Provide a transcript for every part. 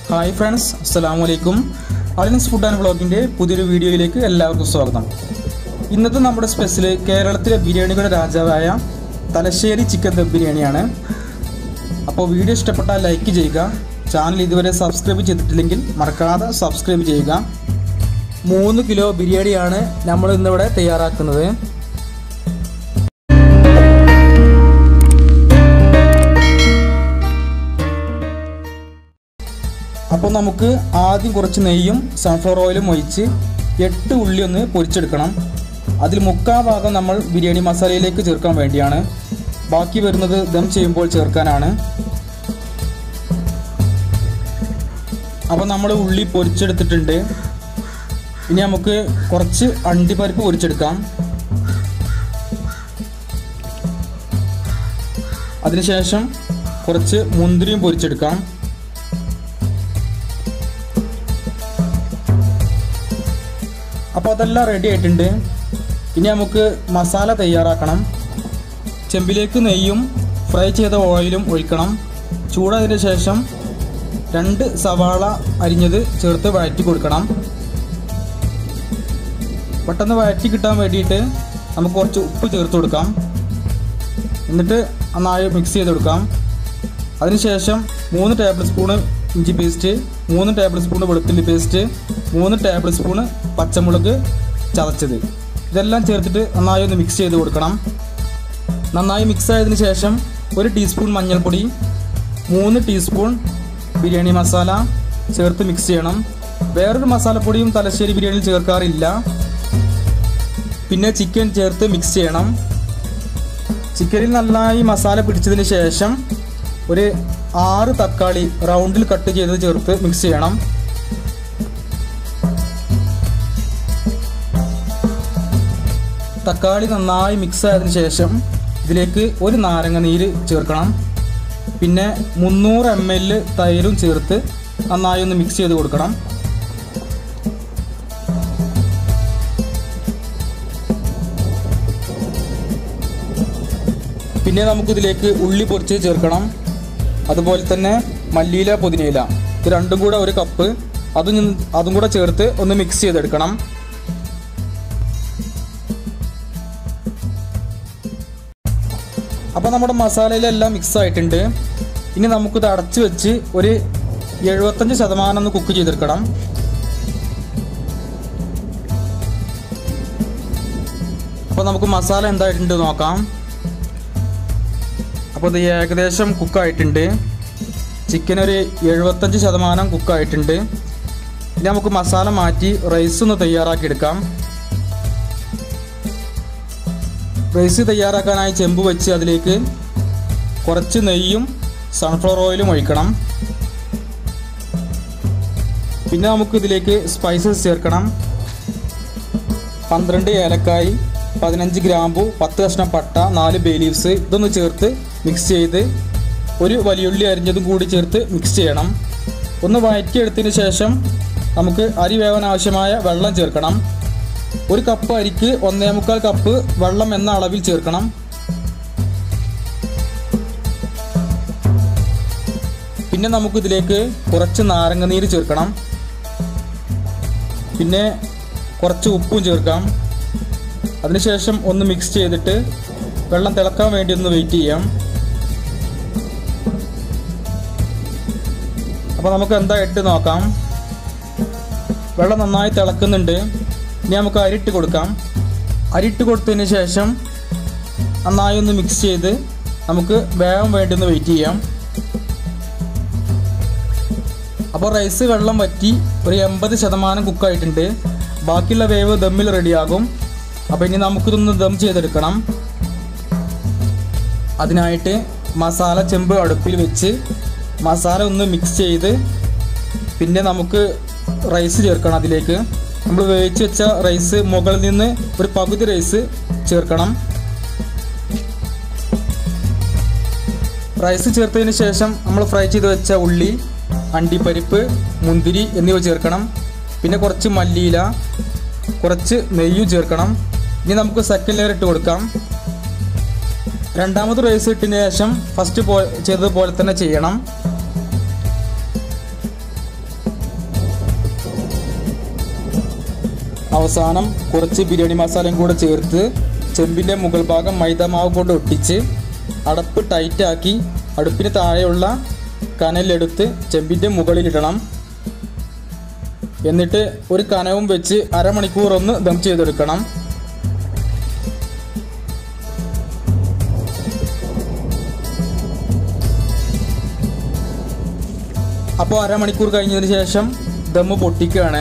hi friends അസ്സലാമു അലൈക്കും അലിൻസ് food and വ്ളോഗിൻ്റെ പുതിയൊരു വീഡിയോയിലേക്ക് എല്ലാവർക്കും സ്വാഗതം ഇന്നത്തെ നമ്മുടെ സ്പെഷ്യൽ കേരളത്തിലെ ബിരിയാണികളുടെ രാജാവായ തലശ്ശേരി ചിക്കൻ ദം ബിരിയാണിയാണ് അപ്പോൾ വീഡിയോ ഇഷ്ടപ്പെട്ടാൽ ലൈക്ക് ചെയ്യുക ചാനൽ ഇതുവരെ സബ്സ്ക്രൈബ് ചെയ്തിട്ടില്ലെങ്കിൽ മറക്കാതെ സബ്സ്ക്രൈബ് ചെയ്യുക മൂന്ന് കിലോ ബിരിയാണിയാണ് നമ്മൾ ഇന്നിവിടെ തയ്യാറാക്കുന്നത് അപ്പോൾ നമുക്ക് ആദ്യം കുറച്ച് നെയ്യും സൺഫ്ലവർ ഓയിലും ഒഴിച്ച് എട്ട് ഉള്ളി ഒന്ന് പൊരിച്ചെടുക്കണം അതിൽ മുക്കാ ഭാഗം നമ്മൾ ബിരിയാണി മസാലയിലേക്ക് ചേർക്കാൻ വേണ്ടിയാണ് ബാക്കി വരുന്നത് ദം ചെയ്യുമ്പോൾ ചേർക്കാനാണ് അപ്പോൾ നമ്മൾ ഉള്ളി പൊരിച്ചെടുത്തിട്ടുണ്ട് ഇനി നമുക്ക് കുറച്ച് അണ്ടിപ്പരിപ്പ് പൊരിച്ചെടുക്കാം അതിനുശേഷം കുറച്ച് മുന്തിരിയും പൊരിച്ചെടുക്കാം അപ്പോൾ അതെല്ലാം റെഡി ആയിട്ടുണ്ട് ഇനി നമുക്ക് മസാല തയ്യാറാക്കണം ചെമ്പിലേക്ക് നെയ്യും ഫ്രൈ ചെയ്ത ഓയിലും ഒഴിക്കണം ചൂടായതിന് ശേഷം രണ്ട് സവാള അരിഞ്ഞത് ചേർത്ത് വഴറ്റി കൊടുക്കണം പെട്ടെന്ന് വഴറ്റി കിട്ടാൻ വേണ്ടിയിട്ട് നമുക്ക് കുറച്ച് ഉപ്പ് ചേർത്ത് കൊടുക്കാം എന്നിട്ട് നന്നായി മിക്സ് ചെയ്ത് കൊടുക്കാം അതിനുശേഷം മൂന്ന് ടേബിൾ സ്പൂണ് ഇഞ്ചി പേസ്റ്റ് മൂന്ന് ടേബിൾ സ്പൂണ് വെളുത്തുള്ളി പേസ്റ്റ് മൂന്ന് ടേബിൾ സ്പൂണ് പച്ചമുളക് ചതച്ചത് ഇതെല്ലാം ചേർത്തിട്ട് നന്നായി ഒന്ന് മിക്സ് ചെയ്ത് കൊടുക്കണം നന്നായി മിക്സ് ആയതിനു ശേഷം ഒരു ടീസ്പൂൺ മഞ്ഞൾപ്പൊടി മൂന്ന് ടീസ്പൂൺ ബിരിയാണി മസാല ചേർത്ത് മിക്സ് ചെയ്യണം വേറൊരു മസാലപ്പൊടിയും തലശ്ശേരി ബിരിയാണിയിൽ ചേർക്കാറില്ല പിന്നെ ചിക്കൻ ചേർത്ത് മിക്സ് ചെയ്യണം ചിക്കനിൽ നന്നായി മസാല പിടിച്ചതിന് ശേഷം ഒരു ആറ് തക്കാളി റൗണ്ടിൽ കട്ട് ചെയ്ത് ചേർത്ത് മിക്സ് ചെയ്യണം തക്കാളി നന്നായി മിക്സ് ആയതിനു ശേഷം ഇതിലേക്ക് ഒരു നാരങ്ങ നീര് ചേർക്കണം പിന്നെ മുന്നൂറ് എം എൽ തൈരും ചേർത്ത് നന്നായി ഒന്ന് മിക്സ് ചെയ്ത് കൊടുക്കണം പിന്നെ നമുക്കിതിലേക്ക് ഉള്ളി പൊരിച്ച് ചേർക്കണം അതുപോലെ തന്നെ മല്ലിയില പുതിനയില ഇത് രണ്ടും കൂടെ ഒരു കപ്പ് അതും ഞ- അതും കൂടെ ചേർത്ത് ഒന്ന് മിക്സ് ചെയ്തെടുക്കണം അപ്പോൾ നമ്മുടെ മസാലയിലെല്ലാം മിക്സ് ആയിട്ടുണ്ട് ഇനി നമുക്കിത് അടച്ചു വെച്ച് ഒരു എഴുപത്തഞ്ച് ശതമാനം ഒന്ന് കുക്ക് ചെയ്തെടുക്കണം അപ്പോൾ നമുക്ക് മസാല എന്തായിട്ടുണ്ട് നോക്കാം അപ്പോൾ ഇത് ഏകദേശം കുക്കായിട്ടുണ്ട് ചിക്കൻ ഒരു എഴുപത്തഞ്ച് ശതമാനം കുക്കായിട്ടുണ്ട് ഇനി നമുക്ക് മസാല മാറ്റി റൈസ് ഒന്ന് തയ്യാറാക്കി എടുക്കാം റൈസ് തയ്യാറാക്കാനായി ചെമ്പ് വെച്ച് അതിലേക്ക് കുറച്ച് നെയ്യും സൺഫ്ലവർ ഓയിലും ഒഴിക്കണം പിന്നെ നമുക്ക് ഇതിലേക്ക് സ്പൈസസ് ചേർക്കണം പന്ത്രണ്ട് ഏലക്കായി പതിനഞ്ച് ഗ്രാമ്പു പത്ത് കഷ്ണം പട്ട നാല് ബേ ലീവ്സ് ഇതൊന്ന് ചേർത്ത് മിക്സ് ചെയ്ത് ഒരു വലിയുള്ളി അരിഞ്ഞതും കൂടി ചേർത്ത് മിക്സ് ചെയ്യണം ഒന്ന് വഴറ്റിയെടുത്തതിന് ശേഷം നമുക്ക് അരി വേവാൻ ആവശ്യമായ വെള്ളം ചേർക്കണം ഒരു കപ്പ് അരിക്ക് ഒന്നേ മുക്കാൽ കപ്പ് വെള്ളം എന്ന അളവിൽ ചേർക്കണം പിന്നെ നമുക്ക് ഇതിലേക്ക് കുറച്ച് നാരങ്ങ നീര് ചേർക്കണം പിന്നെ കുറച്ച് ഉപ്പും ചേർക്കാം അതിനുശേഷം ഒന്ന് മിക്സ് ചെയ്തിട്ട് വെള്ളം തിളക്കാൻ വേണ്ടി ഒന്ന് വെയിറ്റ് ചെയ്യാം അപ്പോൾ നമുക്ക് എന്താ ഇട്ട് നോക്കാം വെള്ളം നന്നായി തിളക്കുന്നുണ്ട് ഇനി നമുക്ക് അരിട്ട് കൊടുക്കാം അരിട്ട് കൊടുത്തതിന് ശേഷം നന്നായി ഒന്ന് മിക്സ് ചെയ്ത് നമുക്ക് വേഗം വേണ്ടി ഒന്ന് വെയിറ്റ് ചെയ്യാം അപ്പോൾ റൈസ് വെള്ളം വറ്റി ഒരു എൺപത് ശതമാനം കുക്കായിട്ടുണ്ട് ബാക്കിയുള്ള വേവ് ദമ്മിൽ റെഡിയാകും അപ്പോൾ ഇനി നമുക്കിതൊന്ന് ദം ചെയ്തെടുക്കണം അതിനായിട്ട് മസാല ചെമ്പ് അടുപ്പിൽ വെച്ച് മസാല ഒന്ന് മിക്സ് ചെയ്ത് പിന്നെ നമുക്ക് റൈസ് ചേർക്കണം അതിലേക്ക് നമ്മൾ വേവിച്ച് വെച്ച റൈസ് മുകളിൽ നിന്ന് ഒരു പകുതി റൈസ് ചേർക്കണം റൈസ് ചേർത്തതിന് ശേഷം നമ്മൾ ഫ്രൈ ചെയ്ത് വെച്ച ഉള്ളി അണ്ടിപ്പരിപ്പ് മുന്തിരി എന്നിവ ചേർക്കണം പിന്നെ കുറച്ച് മല്ലിയില കുറച്ച് നെയ്യും ചേർക്കണം ഇനി നമുക്ക് സെക്കൻഡ് ലെയർ ഇട്ട് കൊടുക്കാം രണ്ടാമത് റൈസ് ഇട്ടതിന് ശേഷം ഫസ്റ്റ് പോ ചെയ്തതുപോലെ തന്നെ ചെയ്യണം അവസാനം കുറച്ച് ബിരിയാണി മസാലയും കൂടെ ചേർത്ത് ചെമ്പിൻ്റെ മുകൾ ഭാഗം മൈദമാവ് കൊണ്ട് ഒട്ടിച്ച് അടപ്പ് ടൈറ്റാക്കി അടുപ്പിന് താഴെയുള്ള കനലെടുത്ത് ചെമ്പിൻ്റെ മുകളിലിടണം എന്നിട്ട് ഒരു കനവും വെച്ച് അരമണിക്കൂർ ഒന്ന് ദം ചെയ്തെടുക്കണം അപ്പോൾ അരമണിക്കൂർ കഴിഞ്ഞതിന് ശേഷം ദമ്മ് പൊട്ടിക്കുകയാണ്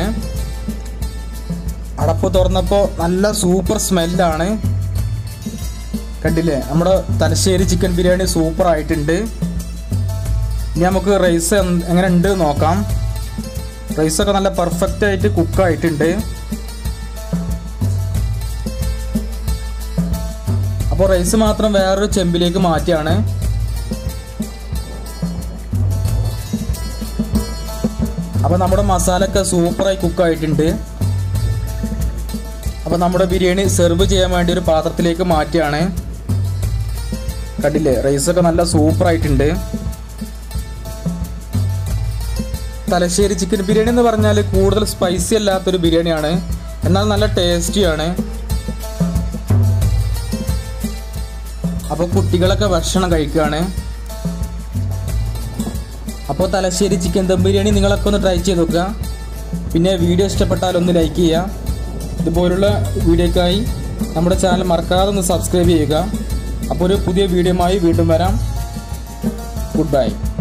അടപ്പ് തുറന്നപ്പോൾ നല്ല സൂപ്പർ സ്മെല്ലാണ് കണ്ടില്ലേ നമ്മുടെ തലശ്ശേരി ചിക്കൻ ബിരിയാണി സൂപ്പർ ആയിട്ടുണ്ട് ഇനി നമുക്ക് റൈസ് എങ്ങനെ ഉണ്ട് എന്ന് നോക്കാം റൈസൊക്കെ നല്ല പെർഫെക്റ്റ് ആയിട്ട് കുക്കായിട്ടുണ്ട് അപ്പോൾ റൈസ് മാത്രം വേറൊരു ചെമ്പിലേക്ക് മാറ്റിയാണ് അപ്പോൾ നമ്മുടെ മസാലയൊക്കെ സൂപ്പറായി കുക്കായിട്ടുണ്ട് അപ്പോൾ നമ്മുടെ ബിരിയാണി സെർവ് ചെയ്യാൻ വേണ്ടി ഒരു പാത്രത്തിലേക്ക് മാറ്റിയാണ് കണ്ടില്ലേ റൈസൊക്കെ നല്ല സൂപ്പറായിട്ടുണ്ട് തലശ്ശേരി ചിക്കൻ ബിരിയാണി എന്ന് പറഞ്ഞാൽ കൂടുതൽ സ്പൈസി അല്ലാത്തൊരു ബിരിയാണിയാണ് എന്നാൽ നല്ല ടേസ്റ്റിയാണ് അപ്പോൾ കുട്ടികളൊക്കെ ഭക്ഷണം കഴിക്കുകയാണ് അപ്പോൾ തലശ്ശേരി ചിക്കൻ ദം ബിരിയാണി നിങ്ങളൊക്കെ ഒന്ന് ട്രൈ ചെയ്ത് നോക്കുക പിന്നെ വീഡിയോ ഇഷ്ടപ്പെട്ടാൽ ഒന്ന് ലൈക്ക് ചെയ്യുക ഇതുപോലുള്ള വീഡിയോക്കായി നമ്മുടെ ചാനൽ മറക്കാതെ ഒന്ന് സബ്സ്ക്രൈബ് ചെയ്യുക അപ്പോൾ ഒരു പുതിയ വീഡിയോയുമായി വീണ്ടും വരാം ഗുഡ് ബൈ